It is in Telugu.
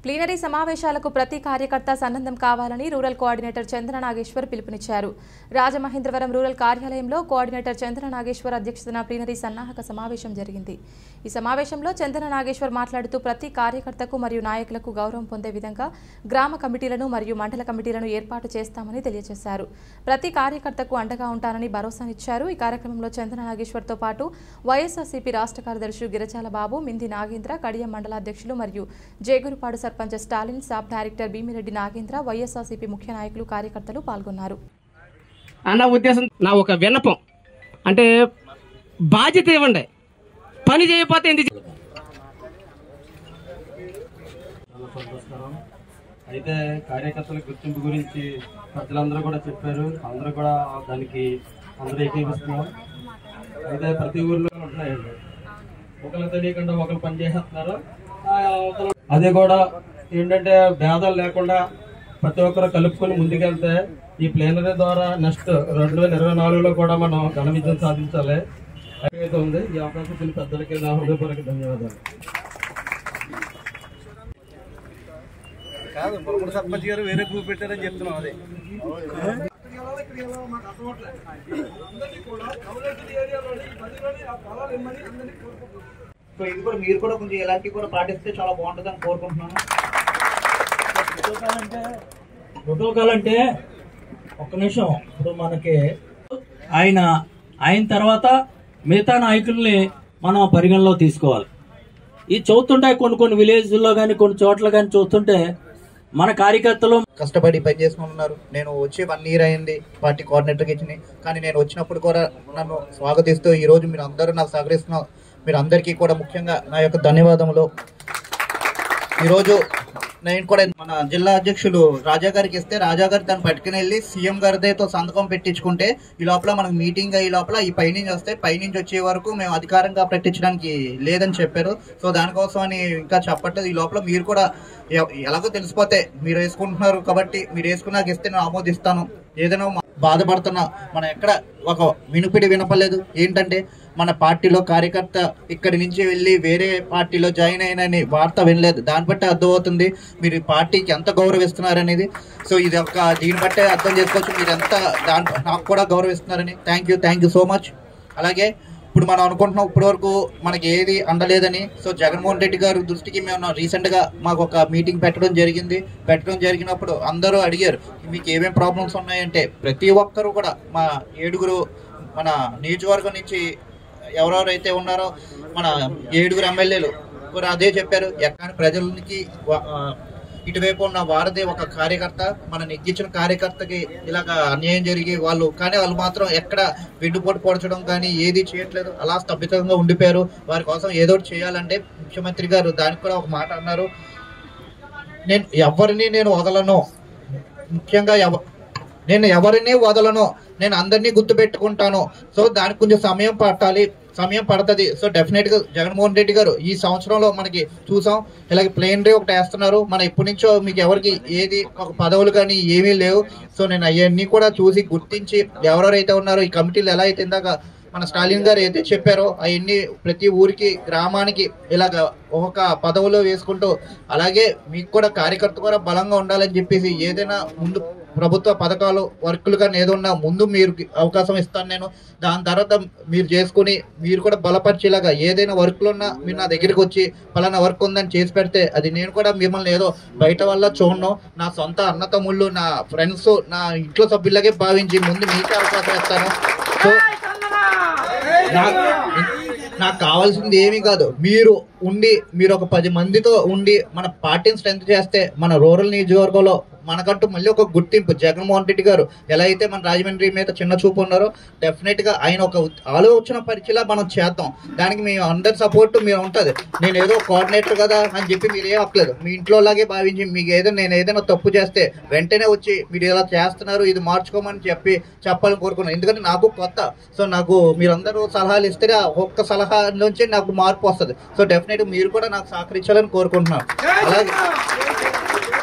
ప్లీనరీ సమావేశాలకు ప్రతి కార్యకర్త సన్నద్ధం కావాలని రూరల్ కోఆర్డినేటర్ చంద్ర నాగేశ్వర్ పిలుపునిచ్చారు రాజమహేంద్రవరం రూరల్ కార్యాలయంలో కోఆర్డినేటర్ చంద్ర నాగేశ్వర్ అధ్యక్షతన ప్లీనరీ సన్నాహక సమావేశం జరిగింది ఈ సమావేశంలో చంద్ర నాగేశ్వర్ మాట్లాడుతూ ప్రతి కార్యకర్తకు మరియు నాయకులకు గౌరవం పొందే విధంగా గ్రామ కమిటీలను మరియు మండల కమిటీలను ఏర్పాటు చేస్తామని తెలియజేశారు ప్రతి కార్యకర్తకు అండగా ఉంటానని భరోసానిచ్చారు ఈ కార్యక్రమంలో చంద్ర నాగేశ్వర్తో పాటు వైఎస్ఆర్సీపీ రాష్ట్ర కార్యదర్శి గిరిజాల బాబు మింది నాగేంద్ర కడియం మండలాధ్యక్షులు మరియు Jegurupadu sarpanch Stalin sub director Bhimireddy Nagendra YSRCP ముఖ్య నాయకులు కార్యకర్తలు పాల్గొన్నారు అన్న ఉద్దేశం నా ఒక విన్నపం అంటే బాధ్యత ఇవ్వండి పని చేయకపోతే ఎందుకు చే- చాలా సంతోషకరం అయితే కార్యకర్తల గుర్తింపు గురించి ప్రజలందరూ కూడా చెప్పారు అందరూ కూడా దానికి అందరూ ఏకీపిస్తున్నారు అయితే ప్రతి ఊర్లో ఉంటున్నాయండి ఒకరు తెలియకుండా ఒకరు పని చేసేస్తున్నారు ఆ అవతల- అదే కూడా ఏంటంటే భేదాలు లేకుండా ప్రతి ఒక్కరు కలుపుకొని ముందుకెళ్తే ఈ ప్లేనరీ ద్వారా నెక్స్ట్ రెండు వేల ఇరవై నాలుగులో కూడా మనం ఘన విజయం సాధించాలి అయితే ఉంది ఈ అవకాశం ఇచ్చిన పెద్దలకి నా హృదయపూర్వక ధన్యవాదాలు కాదు మురముడు సర్పంచ్ గారు వేరే గ్రూప్ పెట్టారని చెప్తున్నాం అదే సో ఇది కూడా మీరు కూడా కొంచెం ఇలాంటివి కూడా పాటిస్తే చాలా బాగుంటుందని కోరుకుంటున్నాను ప్రోటోకాల్ అంటే ఒక్క నిమిషం ఇప్పుడు మనకి ఆయన ఆయన తర్వాత మిగతా నాయకుల్ని మనం పరిగణలో తీసుకోవాలి ఈ చూస్తుంటాయి కొన్ని కొన్ని విలేజ్లో కానీ కొన్ని చోట్ల కానీ చూస్తుంటే మన కార్యకర్తలు కష్టపడి పని చేసుకుని ఉన్నారు నేను వచ్చి వన్ ఇయర్ అయింది పార్టీ కోఆర్డినేటర్కి ఇచ్చింది కానీ నేను వచ్చినప్పుడు కూడా నన్ను స్వాగతిస్తూ ఈ రోజు మీరు అందరూ నాకు సహకరిస్తున్న మీరు అందరికీ కూడా ముఖ్యంగా నా యొక్క ధన్యవాదములు ఈరోజు నేను కూడా మన జిల్లా అధ్యక్షులు రాజా గారికి ఇస్తే రాజా గారు దాన్ని పట్టుకుని వెళ్ళి సీఎం గారితో సంతకం పెట్టించుకుంటే ఈ లోపల మనకు మీటింగ్ ఈ లోపల ఈ పైనుంచి వస్తే పైనుంచి వచ్చే వరకు మేము అధికారంగా ప్రకటించడానికి లేదని చెప్పారు సో దానికోసం అని ఇంకా చెప్పట్లేదు ఈ లోపల మీరు కూడా ఎ- ఎలాగో తెలిసిపోతే మీరు వేసుకుంటున్నారు కాబట్టి మీరు వేసుకున్నాక ఇస్తే నేను ఆమోదిస్తాను ఏదైనా మా- బాధపడుతున్నా మనం ఎక్కడ ఒక వినుపిడి వినపలేదు ఏంటంటే మన పార్టీలో కార్యకర్త ఇక్కడి నుంచి వెళ్ళి వేరే పార్టీలో జాయిన్ అయినని వార్త వినలేదు దాన్ని బట్టి అర్థమవుతుంది మీరు ఈ పార్టీకి ఎంత గౌరవిస్తున్నారనేది సో ఇది ఒక దీన్ని బట్టే అర్థం చేసుకోవచ్చు మీరు ఎంత దాని నాకు కూడా గౌరవిస్తున్నారని thank you thank you so much అలాగే ఇప్పుడు మనం అనుకుంటున్నాం ఇప్పటి వరకు మనకి ఏది అందలేదని సో జగన్మోహన్ రెడ్డి గారి దృష్టికి మేము రీసెంట్ గా మాకు ఒక మీటింగ్ పెట్టడం జరిగింది పెట్టడం జరిగినప్పుడు అందరూ అడిగారు మీకు ఏమేమి ప్రాబ్లమ్స్ ఉన్నాయంటే ప్రతి ఒక్కరు కూడా మా ఏడుగురు మన నియోజకవర్గం నుంచి ఎవరెవరైతే ఉన్నారో మన ఏడుగురు ఎమ్మెల్యేలు కూడా అదే చెప్పారు ఎక్కడ ప్రజలకి వ- ఆ, ఇటువైపు ఉన్న వారదే ఒక కార్యకర్త మన నెగ్గించిన కార్యకర్తకి ఇలాగ అన్యాయం జరిగి వాళ్ళు కానీ వాళ్ళు మాత్రం ఎక్కడ వెన్నుపోటు పొడచడం కానీ ఏది చేయట్లేదు అలా స్తబ్దితంగా ఉండిపోయారు వారి కోసం ఏదో ఒకటి చేయాలంటే ముఖ్యమంత్రి గారు దానికి కూడా ఒక మాట అన్నారు నేను ఎవరిని నేను వదలను ముఖ్యంగా ఎవ నేను ఎవరిని వదలను నేను అందరినీ గుర్తుపెట్టుకుంటాను సో దానికి కొంచెం సమయం పట్టాలి సమయం పడుతుంది సో డెఫినెట్ గా జగన్మోహన్ రెడ్డి గారు ఈ సంవత్సరంలో మనకి చూసాం ఇలాగ ప్లేన్ రే ఒకటి వేస్తున్నారు మన ఇప్పటి నుంచో మీకు ఎవరికి ఏది ఒక పదవులు కానీ ఏమీ లేవు సో నేను అవన్నీ కూడా చూసి గుర్తించి ఎవరెవరైతే ఉన్నారో ఈ కమిటీలు ఎలా అయితే ఇందాక మన స్టాలిన్ గారు అయితే చెప్పారో అవన్నీ ప్రతి ఊరికి గ్రామానికి ఇలాగ ఒక పదవులో వేసుకుంటూ అలాగే మీకు కూడా కార్యకర్త కూడా బలంగా ఉండాలని చెప్పేసి ఏదైనా ముందు ప్రభుత్వ పథకాలు వర్కులు కానీ ఏదన్నా ముందు మీరు అవకాశం ఇస్తాను నేను దాని తర్వాత మీరు చేసుకుని మీరు కూడా బలపరిచేలాగా ఏదైనా వర్క్లు ఉన్నా మీరు నా దగ్గరికి వచ్చి పలానా వర్క్ ఉందని చేసి పెడితే అది నేను కూడా మిమ్మల్ని ఏదో బయట వల్ల చూడను నా సొంత అన్న తమ్ముళ్ళు నా ఫ్రెండ్స్ నా ఇంట్లో సభ్యులకే భావించి ముందు మీకే అవకాశం ఇస్తాను సో నాకు నాకు కావాల్సింది ఏమీ కాదు మీరు ఉండి మీరు ఒక పది మందితో ఉండి మన పార్టీని స్ట్రెంత్ చేస్తే మన రూరల్ నియోజకవర్గంలో మనకంటూ మళ్ళీ ఒక గుర్తింపు జగన్మోహన్ రెడ్డి గారు ఎలా అయితే మన రాజమండ్రి మీద చిన్న చూపు ఉన్నారో డెఫినెట్ గా ఆయన ఒక ఉత్- ఆలోచన పరిచయలా మనం చేద్దాం దానికి మీ అందరి సపోర్ట్ మీరు ఉంటది నేను ఏదో కోఆర్డినేటర్ కదా అని చెప్పి మీరు ఏం అక్కలేదు మీ ఇంట్లో లాగే భావించి మీకు ఏదైనా నేను ఏదైనా తప్పు చేస్తే వెంటనే వచ్చి మీరు ఇలా చేస్తున్నారు ఇది మార్చుకోమని చెప్పి చెప్పాలని కోరుకున్నాను ఎందుకంటే నాకు కొత్త సో నాకు మీరందరూ సలహాలు ఇస్తే ఆ ఒక్క సలహా నుంచి నాకు మార్పు వస్తుంది సో డెఫినెట్ మీరు కూడా నాకు సహకరించాలని కోరుకుంటున్నాను అలాగే